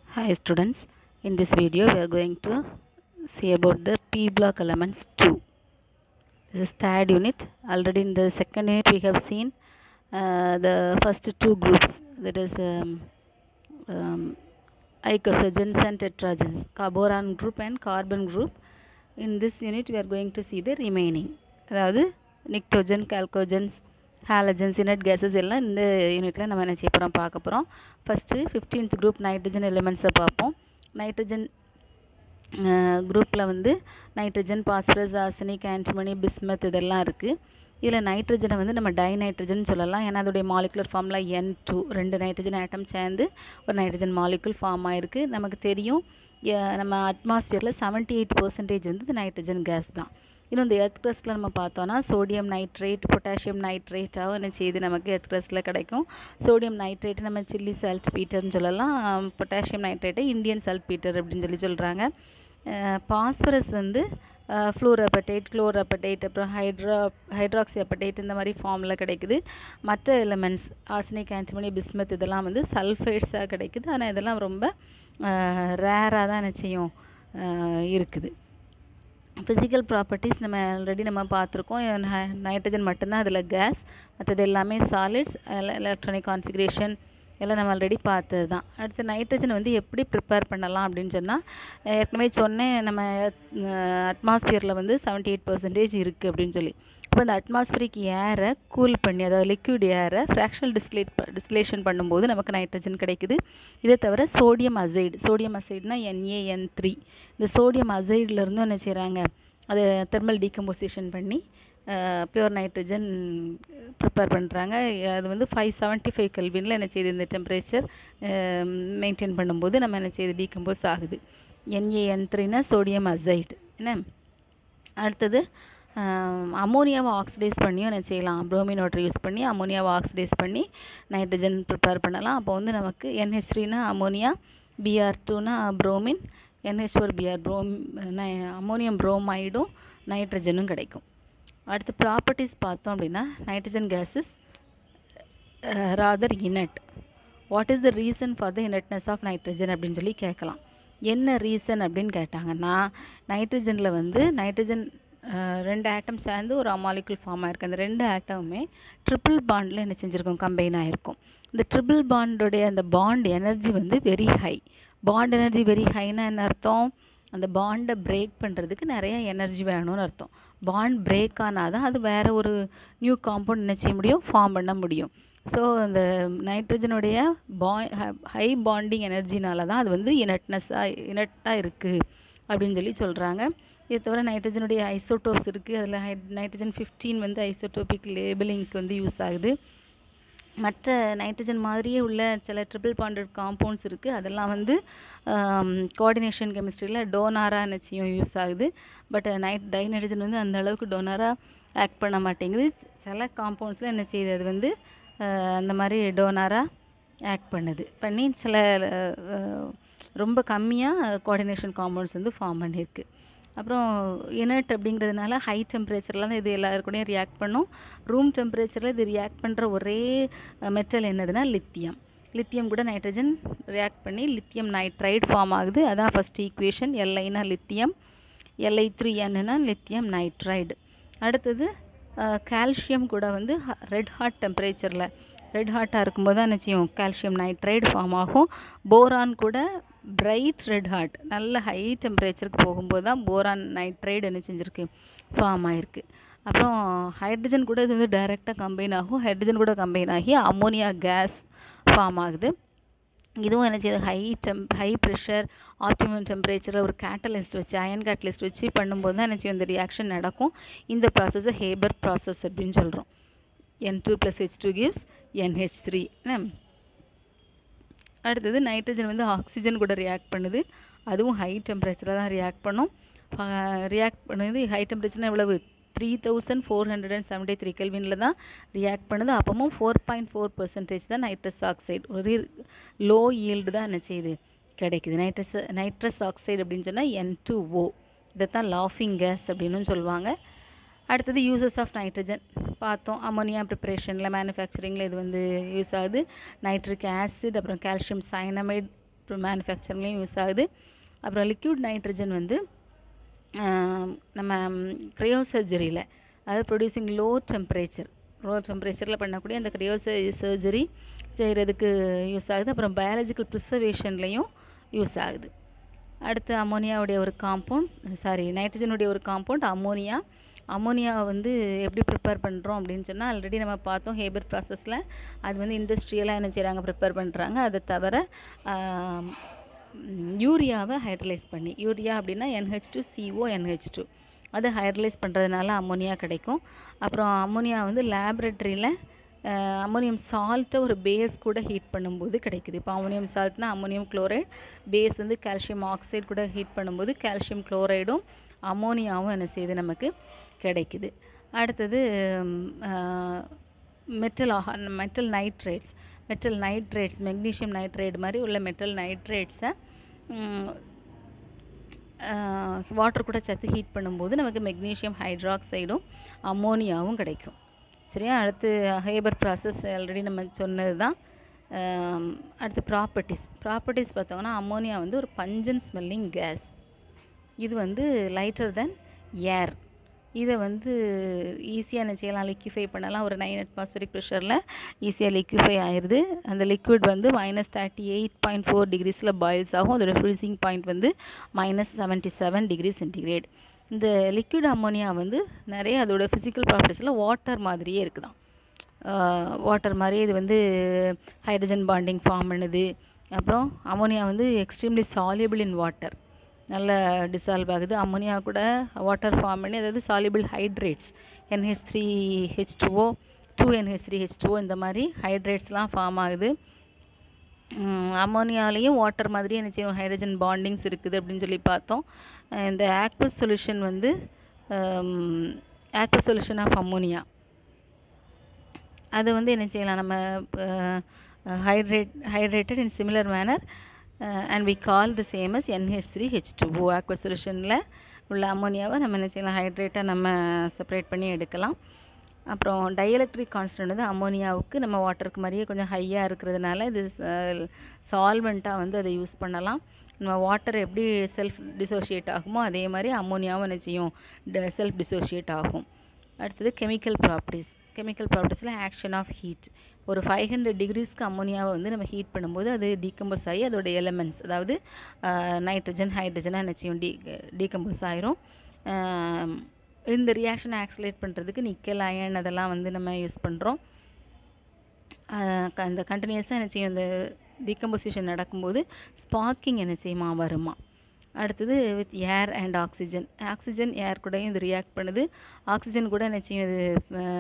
Hi students, in this video we are going to see about the P block elements 2. This is third unit. Already in the second unit we have seen uh, the first two groups that is um, um, icosagens and tetragens, boron group and carbon group. In this unit we are going to see the remaining. அதாவது pnictogen chalcogens halogens inert gases எல்லாம் இந்த யூனிட்டில் நம்ம என்ன செய்ய போகிறோம் பார்க்க போகிறோம் ஃபஸ்ட்டு ஃபிஃப்டீன்த் குரூப் நைட்ரஜன் எலிமெண்ட்ஸை பார்ப்போம் நைட்ரஜன் குரூப்பில் வந்து nitrogen phosphorus arsenic antimony bismuth இதெல்லாம் இருக்குது இதில் நைட்ரஜனை வந்து நம்ம டை நைட்ரஜன் சொல்லலாம் ஏன்னா அதோடைய மாலிகுலர் ஃபார்மில் என் டூ ரெண்டு நைட்ரஜன் ஆட்டம் சேர்ந்து ஒரு நைட்ரஜன் மாலிகுல் ஃபார்ம் ஆகிருக்கு நமக்கு தெரியும் எ- நம்ம அட்மாஸ்பியரில் செவன்ட்டி எயிட் பர்சன்டேஜ் வந்து இந்த நைட்ரஜன் கேஸ் தான் இன்னும் இந்த எர்த் கிரஸ்ட்டில் நம்ம பார்த்தோன்னா சோடியம் நைட்ரேட் பொட்டாசியம் நைட்ரேட்டாகவும் என்ன செய்யுது நமக்கு எர்த் கிரஸ்ட்டில் கிடைக்கும் சோடியம் நைட்ரேட் நம்ம சில்லி சால்ட் பீட்டர்னு சொல்லலாம் பொட்டாசியம் நைட்ரேட்டை இந்தியன் சால்ட் பீட்டர் அப்படின்னு சொல்லி சொல்கிறாங்க பாஸ்பரஸ் வந்து ஃப்ளூரப்படைட் குளோரப்படைட் அப்புறம் ஹைட்ரா ஹைட்ராக்சி அப்படைட் இந்த மாதிரி ஃபார்மில் கிடைக்குது மற்ற எலிமெண்ட்ஸ் ஆர்சனிக் ஆன்டிமனி பிஸ்மத் இதெல்லாம் வந்து சல்ஃபைட்ஸாக கிடைக்குது ஆனால் இதெல்லாம் ரொம்ப ரேராக தான் என்ன செய்யும் அஹ் இருக்குது ஃபிசிக்கல் ப்ராப்பர்ட்டிஸ் நம்ம ஆல்ரெடி நம்ம பார்த்துருக்கோம் நைட்ரஜன் மட்டும்தான் அதில் கேஸ் மற்றது எல்லாமே சாலிட்ஸ் எலக்ட்ரானிக் கான்ஃபிகரேஷன் எல்லாம் நம்ம ஆல்ரெடி பார்த்தது தான் அடுத்து நைட்ரஜன் வந்து எப்படி ப்ரிப்பேர் பண்ணலாம் அப்படின்னு சொன்னால் ஏற்கனவே சொன்னேன் நம்ம அட்மாஸ்பியரில் வந்து செவன்ட்டி எயிட் பர்சன்டேஜ் இருக்குது அப்படின்னு சொல்லி இப்போ இந்த அட்மாஸ்பியரிக் ஏரை கூல் பண்ணி அதாவது லிக்விட் ஏரை ஃப்ராக்ஷனல் டிஸ்லேட் டிஸ்லேஷன் பண்ணும்போது நமக்கு நைட்ரஜன் கிடைக்குது இதை தவிர சோடியம் அசைடு சோடியம் அசைடுனா என்ஏஎன் த்ரீ இந்த சோடியம் அசைட்லேருந்தும் என்ன செய்கிறாங்க அதை தெர்மல் டீகம்போசிஷன் பண்ணி பியூர் நைட்ரஜன் ப்ரிப்பேர் பண்ணுறாங்க அது வந்து ஃபைவ் செவன்ட்டி ஃபைவ் கல்வினில் என்ன செய்யுது இந்த டெம்பரேச்சர் மெயின்டைன் பண்ணும்போது நம்ம என்ன செய்யுது டீகம்போஸ் ஆகுது என்ஏஎன் த்ரீனா சோடியம் அசைடு என்ன அடுத்தது அமோனியாவை ஆக்சிடைஸ் பண்ணியும் என்ன செய்யலாம் புரோமின் வாட்டர் யூஸ் பண்ணி அமோனியாவை ஆக்சிடைஸ் பண்ணி நைட்ரஜன் ப்ரிப்பேர் பண்ணலாம் அப்போ வந்து நமக்கு என்ஹெச் த்ரீனா அமோனியா பிஆர் டூனா புரோமின் என்ஹெச் ஃபோர் பிஆர் ப்ரோம் அமோனியம் புரோமைடும் நைட்ரஜனும் கிடைக்கும் அடுத்து ப்ராப்பர்ட்டிஸ் பார்த்தோம் அப்படின்னா nitrogen gases rather inert what is the reason for the inertness of nitrogen அப்படின்னு சொல்லி கேட்கலாம் என்ன ரீசன் அப்படின்னு கேட்டாங்கன்னா நைட்ரஜனில் வந்து நைட்ரஜன் ரெண்டு ஆட்டம் சேர்ந்து ஒரு அமாலிகுல் ஃபார்ம் ஆயிருக்கு அந்த ரெண்டு ஆட்டமுமே ட்ரிபிள் பாண்டில் என்ன செஞ்சுருக்கோம் கம்பைன் ஆகிருக்கும் இந்த ட்ரிபிள் பாண்டோடைய அந்த பாண்ட் எனர்ஜி வந்து very high bond energy very ஹைனா என்ன அர்த்தம் அந்த பாண்டை பிரேக் பண்ணுறதுக்கு நிறைய எனர்ஜி வேணும்னு அர்த்தம் பாண்ட் பிரேக் ஆனால் தான் அது வேறு ஒரு நியூ காம்பவுண்ட் என்ன செய்ய முடியும் ஃபார்ம் பண்ண முடியும் ஸோ அந்த நைட்ரஜனுடைய பா ஹை பாண்டிங் எனர்ஜினால தான் அது வந்து இனட்னஸ்ஸாக இனட்டாக இருக்குது அப்படின்னு சொல்லி சொல்கிறாங்க இது தவிர நைட்ரஜனுடைய ஐசோடோப்ஸ் இருக்குது அதில் ஹை நைட்ரஜன் ஃபிஃப்டீன் வந்து ஐசோடோபிக் லேபிளிங்க்கு வந்து யூஸ் ஆகுது மற்ற நைட்ரஜன் மாதிரியே உள்ள சில ட்ரிபிள் பாண்டட் காம்பவுண்ட்ஸ் இருக்குது அதெல்லாம் வந்து கோஆர்டினேஷன் கெமிஸ்ட்ரியில் டோனாராக நிச்சயம் யூஸ் ஆகுது பட் நைட் டை நைட்ரஜன் வந்து அந்த அளவுக்கு டோனாராக ஆக்ட் பண்ண மாட்டேங்குது சில காம்பவுண்ட்ஸில் என்ன செய்யுது அது வந்து அந்த மாதிரி டோனாராக ஆக்ட் பண்ணுது பண்ணி சில ரொம்ப கம்மியாக கோஆர்டினேஷன் காம்பவுண்ட்ஸ் வந்து ஃபார்ம் பண்ணியிருக்கு அப்புறம் இனட் அப்படிங்கிறதுனால ஹை டெம்பரேச்சரில் தான் இது எல்லாருக்கூடயும் ரியாக்ட் பண்ணும் ரூம் டெம்பரேச்சரில் இது ரியாக்ட் பண்ணுற ஒரே மெட்டல் என்னதுன்னா லித்தியம் லித்தியம் கூட நைட்ரஜன் ரியாக்ட் பண்ணி லித்தியம் நைட்ரைடு ஃபார்ம் ஆகுது அதான் ஃபஸ்ட் ஈக்குவேஷன் எல்ஐனா லித்தியம் எல்ஐ த்ரீ என்னன்னா லித்தியம் நைட்ரைடு அடுத்தது கால்சியம் கூட வந்து ரெட் ஹாட் டெம்பரேச்சரில் ரெட் ஹாட்டாக இருக்கும்போது தான் என்ன செய்யும் கால்சியம் நைட்ரைடு ஃபார்ம் ஆகும் போரான் கூட பிரைட் ரெட் ஹாட் நல்ல ஹை டெம்பரேச்சருக்கு போகும்போது தான் போரான் நைட்ரைடு என்ன செஞ்சுருக்கு ஃபார்ம் ஆகிருக்கு அப்புறம் ஹைட்ரஜன் கூட இது வந்து டைரெக்டாக கம்பைன் ஆகும் ஹைட்ரஜன் கூட கம்பைன் ஆகி அமோனியா கேஸ் ஃபார்ம் ஆகுது இதுவும் என்ன செய்யுது high temp high pressure optimum டெம்பரேச்சரில் ஒரு கேட்டலிஸ்ட் வச்சு அயன் கேட்டலிஸ்ட் வச்சு பண்ணும்போது தான் என்ன செய்யும் இந்த ரியாக்ஷன் நடக்கும் இந்த ப்ராசஸை ஹேபர் ப்ராசஸ் அப்படின்னு சொல்கிறோம் N two plus H two gives N H three அடுத்தது நைட்ரஜன் வந்து ஆக்சிஜன் கூட ரியாக்ட் பண்ணுது அதுவும் ஹை டெம்பரேச்சரில் தான் ரியாக்ட் பண்ணும் ரியாக்ட் பண்ணுது ஹை டெம்பரேச்சர்னா எவ்வளவு three thousand four hundred and seventy three கெல்வினில் தான் ரியாக்ட் பண்ணுது அப்பவும் ஃபோர் பாயிண்ட் ஃபோர் பர்சன்டேஜ் தான் நைட்ரஸ் ஆக்சைடு ஒரு லோ ஈல்டு தான் என்ன செய்யுது கிடைக்குது நைட்ரஸ் நைட்ரஸ் ஆக்சைடு அப்படின்னு சொன்னால் என் டூ ஓ இதைத்தான் லாஃபிங் கேஸ் அப்படின்னு சொல்லுவாங்க அடுத்தது யூசஸ் ஆஃப் நைட்ரஜன் பார்த்தோம் அமோனியா ப்ரிப்பரேஷனில் மேனுஃபேக்சரிங்கில் இது வந்து யூஸ் ஆகுது நைட்ரிக் ஆசிட் அப்புறம் கால்சியம் சைனமைட் மேனுஃபேக்சரிங்லேயும் யூஸ் ஆகுது அப்புறம் லிக்விட் நைட்ரஜன் வந்து நம்ம க்ரையோ சர்ஜரியில் அதாவது ப்ரொடியூசிங் லோ டெம்பரேச்சர் லோ டெம்பரேச்சரில் பண்ணக்கூடிய அந்த க்ரையோ சர்ஜரி செய்கிறதுக்கு யூஸ் ஆகுது அப்புறம் பயாலஜிக்கல் ப்ரிசர்வேஷன்லேயும் யூஸ் ஆகுது அடுத்து அமோனியாவுடைய ஒரு காம்பவுண்ட் சாரி நைட்ரஜனுடைய ஒரு காம்பவுண்ட் அமோனியா அமோனியா வந்து எப்படி ப்ரிப்பேர் பண்ணுறோம் அப்படின்னு சொன்னால் ஆல்ரெடி நம்ம பார்த்தோம் ஹேபர் ப்ராசஸில் அது வந்து இண்டஸ்ட்ரியலாக என்ன செய்கிறாங்க ப்ரிப்பேர் பண்ணுறாங்க அதை தவிர யூரியாவை ஹைட்ரலைஸ் பண்ணி யூரியா அப்படின்னா N H two C O N H two அதை ஹைட்ரலைஸ் பண்ணுறதுனால அமோனியா கிடைக்கும் அப்புறம் அமோனியா வந்து லேபரேட்டரியில் அமோனியம் சால்ட்டை ஒரு பேஸ் கூட ஹீட் பண்ணும்போது கிடைக்குது இப்போ அமோனியம் சால்ட்னா அமோனியம் குளோரைட் பேஸ் வந்து கால்சியம் ஆக்சைடு கூட ஹீட் பண்ணும்போது கால்சியம் குளோரைடும் அமோனியாவும் என்ன செய்யுது நமக்கு கிடைக்குது அடுத்தது மெட்டல் ஆஹா metal nitrates metal nitrates magnesium nitrate மாதிரி உள்ள மெட்டல் நைட்ரேட்ஸை வாட்டர் கூட சேர்த்து ஹீட் பண்ணும்போது நமக்கு மெக்னீஷியம் ஹைட்ராக்சைடும் அமோனியாவும் கிடைக்கும் சரியா அடுத்து ஹேபர் ப்ராசஸ் ஆல்ரெடி நம்ம சொன்னது தான் அடுத்து ப்ராப்பர்ட்டிஸ் ப்ராப்பர்ட்டிஸ் பார்த்தோங்கன்னா அமோனியா வந்து ஒரு பஞ்சன் ஸ்மெல்லிங் கேஸ் இது வந்து லைட்டர் தென் ஏர் இதை வந்து ஈஸியாக என்ன செய்யலாம் லிக்யூஃபை பண்ணலாம் ஒரு நைன் அட்மாஸ்பரிக் ப்ரெஷரில் ஈஸியாக லிக்யூஃபை ஆயிடுது அந்த லிக்விட் வந்து minus thirty eight point four டிகிரிஸில் பாயில்ஸ் ஆகும் அதோட ஃப்ரீசிங் பாயிண்ட் வந்து minus seventy seven degree centigrade இந்த லிக்விட் அம்மோனியா வந்து நிறைய அதோட ஃபிசிக்கல் ப்ராப்பர்ட்டிஸில் வாட்டர் மாதிரியே இருக்குதான் வாட்டர் மாதிரி இது வந்து ஹைட்ரஜன் பாண்டிங் ஃபார்ம் பண்ணுது அப்புறம் அமோனியா வந்து எக்ஸ்ட்ரீம்லி சால்யூபிள் இன் வாட்டர் நல்ல டிசால்வ் ஆகுது அம்மோனியா கூட வாட்டர் ஃபார்ம் பண்ணி அதாவது soluble hydrates N H three H two O two N H three H two O இந்த மாதிரி ஹைட்ரேட்ஸ்லாம் ஃபார்ம் ஆகுது அம்மோனியாலேயும் வாட்டர் மாதிரி என்ன செய்யும் ஹைட்ரஜன் பாண்டிங்ஸ் இருக்குது அப்படின்னு சொல்லி பார்த்தோம் இந்த ஆக்வஸ் சொல்யூஷன் வந்து ஆக்வஸ் சொல்யூஷன் ஆஃப் அம்மோனியா அது வந்து என்ன செய்யலாம் நம்ம hydrate hydrated in similar manner and we call the same as N H three H two O aqueous சொல்யூஷனில் உள்ள அம்மோனியாவை நம்ம என்ன செய்யலாம் ஹைட்ரேட்டாக நம்ம செப்பரேட் பண்ணி எடுக்கலாம் அப்புறம் டயலக்ட்ரிக் கான்ஸ்டன்ட் வந்து அம்மோனியாவுக்கு நம்ம வாட்டருக்கு மாதிரியே கொஞ்சம் ஹையாக இருக்கிறதுனால இது சால்வெண்ட்டாக வந்து அதை யூஸ் பண்ணலாம் நம்ம வாட்டர் எப்படி செல்ஃப் டிசோஷியேட் ஆகுமோ அதே மாதிரி அம்மோனியாவும் என்ன செய்யும் செல்ஃப் டிசோஷியேட் ஆகும் அடுத்தது கெமிக்கல் ப்ராப்பர்ட்டிஸ் கெமிக்கல் ப்ராப்பர்ட்டிஸில் ஆக்ஷன் ஆஃப் ஹீட் ஒரு ஃபைவ் ஹண்ட்ரட் டிகிரிஸ்க்கு அம்மோனியாவை வந்து நம்ம ஹீட் பண்ணும்போது அது டீகம்போஸ் ஆகி அதோட எலமெண்ட்ஸ் அதாவது நைட்ரஜன் ஹைட்ரஜனாக என்ன செய்யும் டீ டீகம்போஸ் ஆயிரும் இந்த ரியாக்ஷனை ஆக்சிலேட் பண்ணுறதுக்கு நிக்கல் அயன் அதெல்லாம் வந்து நம்ம யூஸ் பண்ணுறோம் அந்த கண்டினியூஸாக என்ன செய்யும் இந்த டீகம்போசிஷன் நடக்கும்போது ஸ்பார்க்கிங் என்ன செய்யுமா வருமா அடுத்தது with air and oxygen oxygen air கூடயும் இது ரியாக்ட் பண்ணுது ஆக்சிஜன் கூட என்ன செய்யும் இது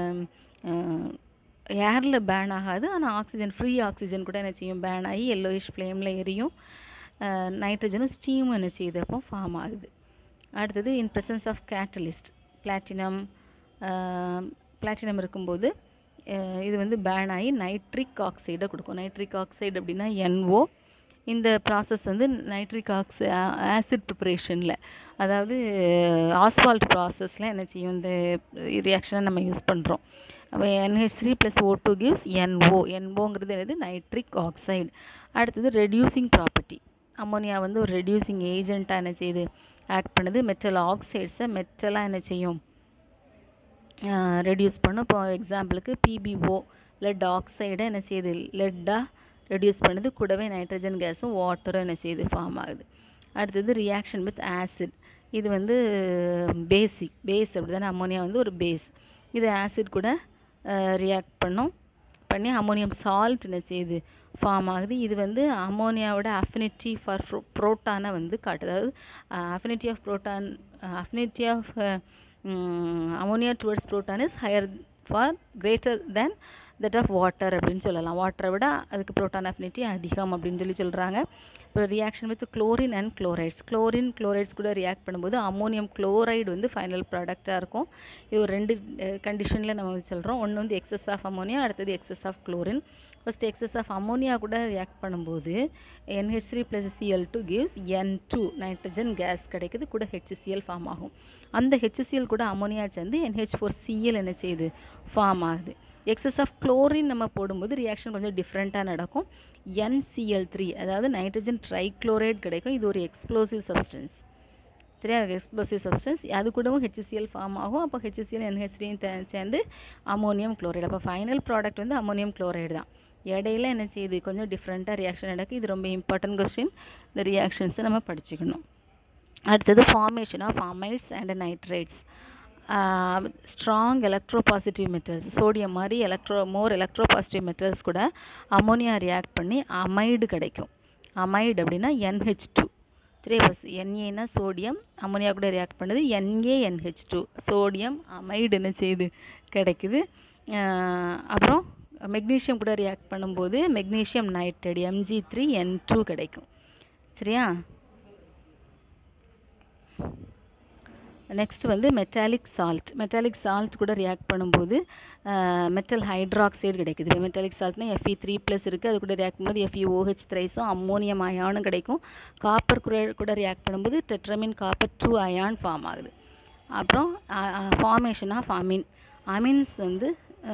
ஏரில் பேன் ஆகாது ஆனால் ஆக்சிஜன் ஃப்ரீ ஆக்சிஜன் கூட என்ன செய்யும் பேன் ஆகி எல்லோயிஷ் ஃப்ளேமில் எரியும் நைட்ரஜனும் ஸ்டீமும் என்ன செய்யுதப்போ ஃபார்ம் ஆகுது அடுத்தது in presence of catalyst platinum platinum இருக்கும்போது இது வந்து பேன் ஆகி நைட்ரிக் ஆக்சைடை கொடுக்கும் நைட்ரிக் ஆக்சைடு அப்படின்னா என்ஓ இந்த ப்ராசஸ் வந்து நைட்ரிக் ஆக்சை ஆசிட் ப்ரிப்பரேஷனில் அதாவது ஆஸ்பால்ட் ப்ராசஸில் என்ன செய்யும் இந்த ரியாக்ஷனை நம்ம யூஸ் பண்ணுறோம் அப்போ N H three plus O two gives N O என்ஓங்கிறது என்னது நைட்ரிக் ஆக்சைடு அடுத்தது ரெடியூசிங் ப்ராப்பர்ட்டி அம்மோனியா வந்து ஒரு ரெடியூசிங் ஏஜெண்ட்டாக என்ன செய்யுது ஆக்ட் பண்ணுது மெட்டல் ஆக்சைட்ஸை மெட்டலாக என்ன செய்யும் ரெடியூஸ் பண்ணும் இப்போ எக்ஸாம்பிளுக்கு பிபிஓ லெட் ஆக்சைடை என்ன செய்யுது லெட்டாக ரெடியூஸ் பண்ணுது கூடவே நைட்ரஜன் கேஸும் வாட்டரும் என்ன செய்யுது ஃபார்ம் ஆகுது அடுத்தது ரியாக்ஷன் வித் ஆசிட் இது வந்து பேசிக் பேஸ் அப்படி தானே அம்மோனியா வந்து ஒரு பேஸ் இது ஆசிட் கூட ரியாக்ட் பண்ணும் பண்ணி அம்மோனியம் சால்ட் என்ன செய்யுது ஃபார்ம் ஆகுது இது வந்து அம்மோனியாவோட அஃபினிட்டி ஃபார் ப்ரோட்டானை வந்து காட்டுது அதாவது affinity of proton affinity of ammonia towards proton is higher for greater than that of water அப்படின்னு சொல்லலாம் வாட்டரை விட அதுக்கு ப்ரோட்டான் அஃபினிட்டி அதிகம் அப்படின்னு சொல்லி சொல்கிறாங்க இப்போ reaction with chlorine and chlorides chlorine chlorides கூட ரியாக்ட் பண்ணும்போது அம்மோனியம் குளோரைடு வந்து ஃபைனல் ப்ராடக்டாக இருக்கும் இது ஒரு ரெண்டு கண்டிஷனில் நம்ம வந்து சொல்கிறோம் ஒன்று வந்து எக்ஸஸ் ஆஃப் அம்மோனியா அடுத்தது excess of chlorine first excess of ammonia கூட ரியாக்ட் பண்ணும்போது N H three plus C L two gives N two nitrogen gas கிடைக்குது கூட ஹெச்சிசிஎல் ஃபார்ம் ஆகும் அந்த ஹெச்சிசிஎல் கூட அம்மோனியா சேர்ந்து என்ஹெச் ஃபோர் சிஎல் என்ன செய்யுது ஃபார்ம் ஆகுது எக்ஸஸ் ஆஃப் குளோரின் நம்ம போடும்போது ரியாக்ஷன் கொஞ்சம் டிஃப்ரெண்ட்டாக நடக்கும் என்சிஎல் த்ரீ அதாவது நைட்ரஜன் ட்ரைக்ளோரைட் கிடைக்கும் இது ஒரு எக்ஸ்ப்ளோசிவ் சப்ஸ்டன்ஸ் சரியா அது எக்ஸ்ப்ளோசிவ் சப்ஸ்டன்ஸ் அது கூடவும் ஹெச்சிசிஎல் ஃபார்ம் ஆகும் அப்போ ஹெச்சிசிஎல் என்ஹெச்ரியும் சேர்ந்து அமோனியம் குளோரைடு அப்போ ஃபைனல் ப்ராடக்ட் வந்து அமோனியம் குளோரைடு தான் இடையில என்ன செய்யுது கொஞ்சம் டிஃப்ரெண்ட்டாக ரியாக்ஷன் நடக்கு இது ரொம்ப இம்பார்ட்டன்ட் கொஸ்டின் இந்த ரியாக்ஷன்ஸை நம்ம படிச்சுக்கணும் அடுத்தது formation of amides and nitrates strong electropositive metals sodium மாதிரி எலக்ட்ரோ மோர் எலக்ட்ரோபாசிட்டிவ் மெட்டல்ஸ் கூட அமோனியா ரியாக்ட் பண்ணி அமைடு கிடைக்கும் அமைடு அப்படின்னா என்ஹெச் டூ சரி இப்போ என்ஏனா சோடியம் அமோனியா கூட ரியாக்ட் பண்ணுது என்ஏஎன்ஹெச் டூ சோடியம் அமைடு என்ன செய்யுது கிடைக்குது அப்புறம் மெக்னீஷியம் கூட ரியாக்ட் பண்ணும்போது magnesium nitrate M G three N two கிடைக்கும் சரியா நெக்ஸ்ட் வந்து மெட்டாலிக் சால்ட் மெட்டாலிக் சால்ட் கூட ரியாக்ட் பண்ணும்போது மெட்டல் ஹைட்ராக்சைடு கிடைக்குது மெட்டாலிக் சால்ட்னா எஃப்இ த்ரீ ப்ளஸ் இருக்குது அது கூட ரியாக்ட் பண்ணும்போது எஃப்இ ஓஹெச் த்ரைஸும் அம்மோனியம் அயானும் கிடைக்கும் காப்பர் கூட கூட ரியாக்ட் பண்ணும்போது tetrammine copper two ion form ஆகுது அப்புறம் ஃபார்மேஷன் ஆஃப் அமீன் அமீன்ஸ் வந்து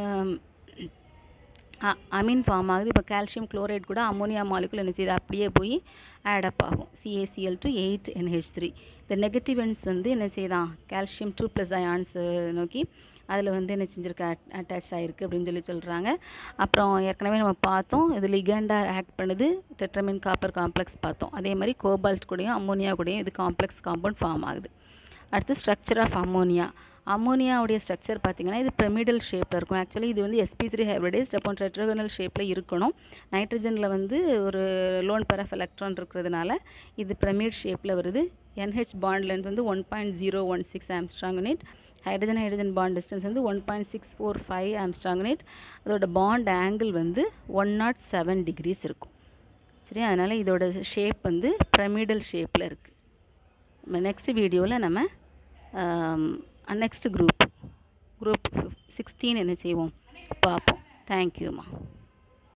அமீன் ஃபார்ம் ஆகுது இப்போ கால்சியம் குளோரைட் கூட அமோனியா மாலிகுல் என்ன செய்யுது அப்படியே போய் ஆடப் ஆகும் C A C L two eight N H three இந்த நெகட்டிவ் எண்ட்ஸ் வந்து என்ன செய்யுதான் கால்சியம் டூ ப்ளஸ் அயான்ஸ் நோக்கி அதில் வந்து என்ன செஞ்சுருக்கு அட்டாச் ஆகிருக்கு அப்படின்னு சொல்லி சொல்கிறாங்க அப்புறம் ஏற்கனவே நம்ம பார்த்தோம் இது லிகண்டாக ஆக்ட் பண்ணுது டெட்ரமின் காப்பர் காம்ப்ளெக்ஸ் பார்த்தோம் அதே மாதிரி கோபால்ட் கூடயும் அம்மோனியா கூடயும் இது காம்ப்ளெக்ஸ் காம்பவுண்ட் ஃபார்ம் ஆகுது அடுத்து ஸ்ட்ரக்சர் ஆஃப் அம்மோனியா அம்மோனியாவுடைய ஸ்ட்ரக்சர் பார்த்திங்கன்னா இது பிரமிடல் ஷேப்பில் இருக்கும் ஆக்சுவலி இது வந்து எஸ்பி த்ரீ ஹைப்ரிடைஸ்ட் அப்போ டெட்ரோகனல் ஷேப்பில் இருக்கணும் நைட்ரஜனில் வந்து ஒரு லோன் பரஃப் எலக்ட்ரான் இருக்கிறதுனால இது பிரமிட் ஷேப்பில் வருது என்ஹெச் பாண்ட் லென்த் வந்து one point zero one six angstrom unit hydrogen hydrogen bond distance வந்து one point six four five angstrom unit அதோட பாண்ட் ஆங்கிள் வந்து ஒன் நாட் செவன் டிகிரிஸ் இருக்கும் சரி அதனால் இதோட ஷேப் வந்து பிரமிடல் ஷேப்பில் இருக்குது நெக்ஸ்ட் வீடியோவில் நம்ம நெக்ஸ்ட் குரூப் குரூப் சிக்ஸ்டீன் என்ன செய்வோம் பார்ப்போம் தேங்க்யூம்மா